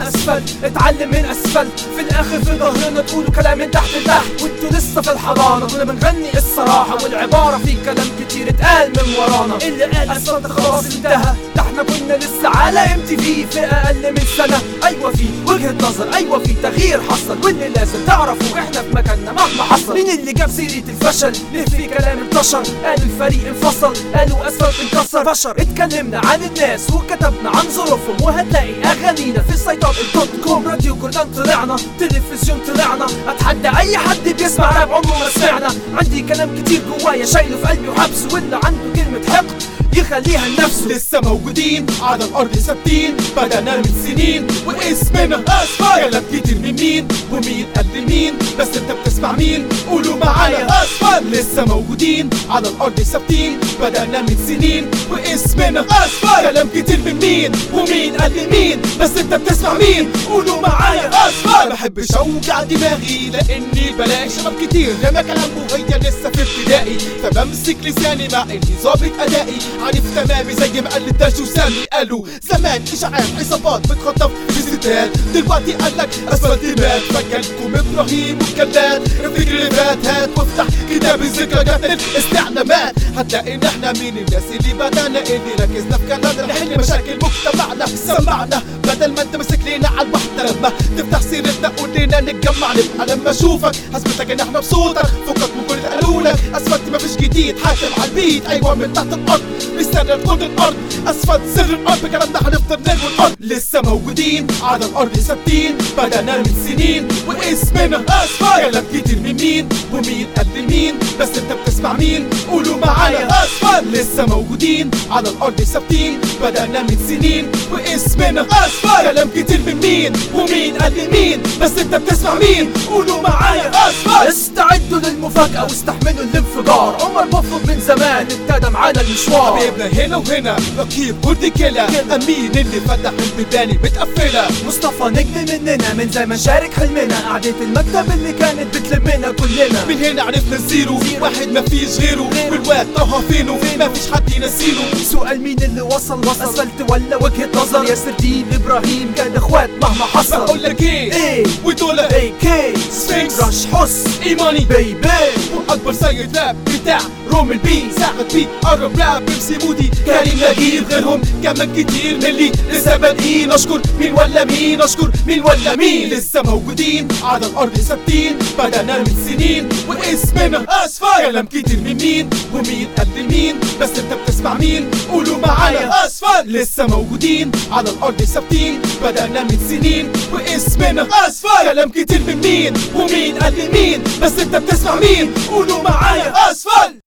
اسفل اتعلم من اسفل في الاخر في ظهرنا تقولوا كلام من تحت لتحت وانتوا لسه في الحضانه كنا بنغني الصراحه والعباره في كلام كتير اتقال من ورانا اللي قال اسفلت خلاص انتهى ده احنا كنا لسه على ام تي في في اقل من سنه ايوه في وجهه نظر ايوه في تغيير حصل واللي لازم تعرفوا احنا في مكاننا مهما حصل مين اللي جاب سيره الفشل ليه في كلام انتشر قالوا الفريق انفصل قالوا اسفلت انكسر بشر اتكلمنا عن الناس وكتبنا عن ظروفهم وهتلاقي اغانينا في سايتات دوت كوم راديو جولدان طلعنا تلفزيون طلعنا اتحدى اي حد بيسمع راب عمره ما سمعنا عندي كلام كتير جوايا شايله في قلبي وحبسه واللي عنده كلمه حقد يخليها لنفسه لسه موجودين على الارض ثابتين بدأنا من سنين واسمنا اسفل كلام كتير من مين ومين قد مين بس انت بتسمع مين قولوا معايا اسفل لسه موجودين على الارض ثابتين بدأنا من سنين واسمنا اسفل كلام كتير من مين ومين قد مين بس انت بتسمع مين قولوا معايا اسفل بحبش اوجع دماغي لاني بلاقي شباب كتير لما كلام وهي لسه في ابتدائي فبمسك لساني مع اني ظابط ادائي عارف تمامي زي ما قال الدرش وسامي قالوا زمان اشاعات عصابات بتخطف في ستات دلوقتي قالك اسفلت مات فكلكم ابراهيم وكلات افتكر اللي فات هات وافتح كتاب الذكريات الاستعلامات هتلاقي ان احنا من الناس اللي بدانا اللي ركزنا في كلامنا نحل مشاكل مجتمعنا سمعنا بدل ما انت ماسك لينا على الوحده لما تفتح سيرتنا قول لنا نتجمع نبقى لما اشوفك هثبتك ان احنا بصوتك فكك من كل اللي قالولك اسفلت مفيش جديد حاكم على البيت ايوه من تحت الارض مستنى كل الارض اسفلت سر الارض كلامنا هنفضل نجوى الارض لسه موجودين على الارض ثابتين بدأنا من سنين واسمنا اسفل كلام كتير من مين ومين قد مين بس انت بتسمع مين قولوا معايا اسفل لسه موجودين على الارض ثابتين بدأنا من سنين واسمنا اسفل كلام كتير من مين ومين قد مين بس انت بتسمع مين قولوا معايا اسفل استعدوا للمفاجأة واستحملوا الانفجار عمر بفضل من زمان ابتدى معانا المشوار حبيبنا هنا وهنا ركيب ودي كلا امين اللي فتح البيباني متقفله مصطفى نجم مننا من زمان شارك حلمنا قعدة المكتب اللي كانت بتلمنا كلنا من هنا عرفنا الزيرو واحد مفيش غيره والواد طه فينه مفيش حد ينسيله سؤال مين اللي وصل وصل اسفلت ولا وجهة نظر ياسر دين ابراهيم كان اخوات مهما حصل بقول لك ايه ايه ودول اي كي سفنكس. رش حس ايماني بيبي واكبر سيد راب بتاع روم البي ساعد بي قرب راب بيبسي مودي كريم نجيب غيرهم كمان كتير من اللي لسه بادئين اشكر مين ولا مين اشكر مين ولا مين لسه موجودين على الارض ثابتين بدأنا من سنين واسمنا اسفل كلام كتير من مين ومين قد مين بس انت بتسمع مين قولوا معايا اسفل لسه موجودين على الارض ثابتين بدأنا من سنين واسمنا اسفل كلام كتير من مين ومين قد مين بس انت بتسمع مين قولوا معايا اسفل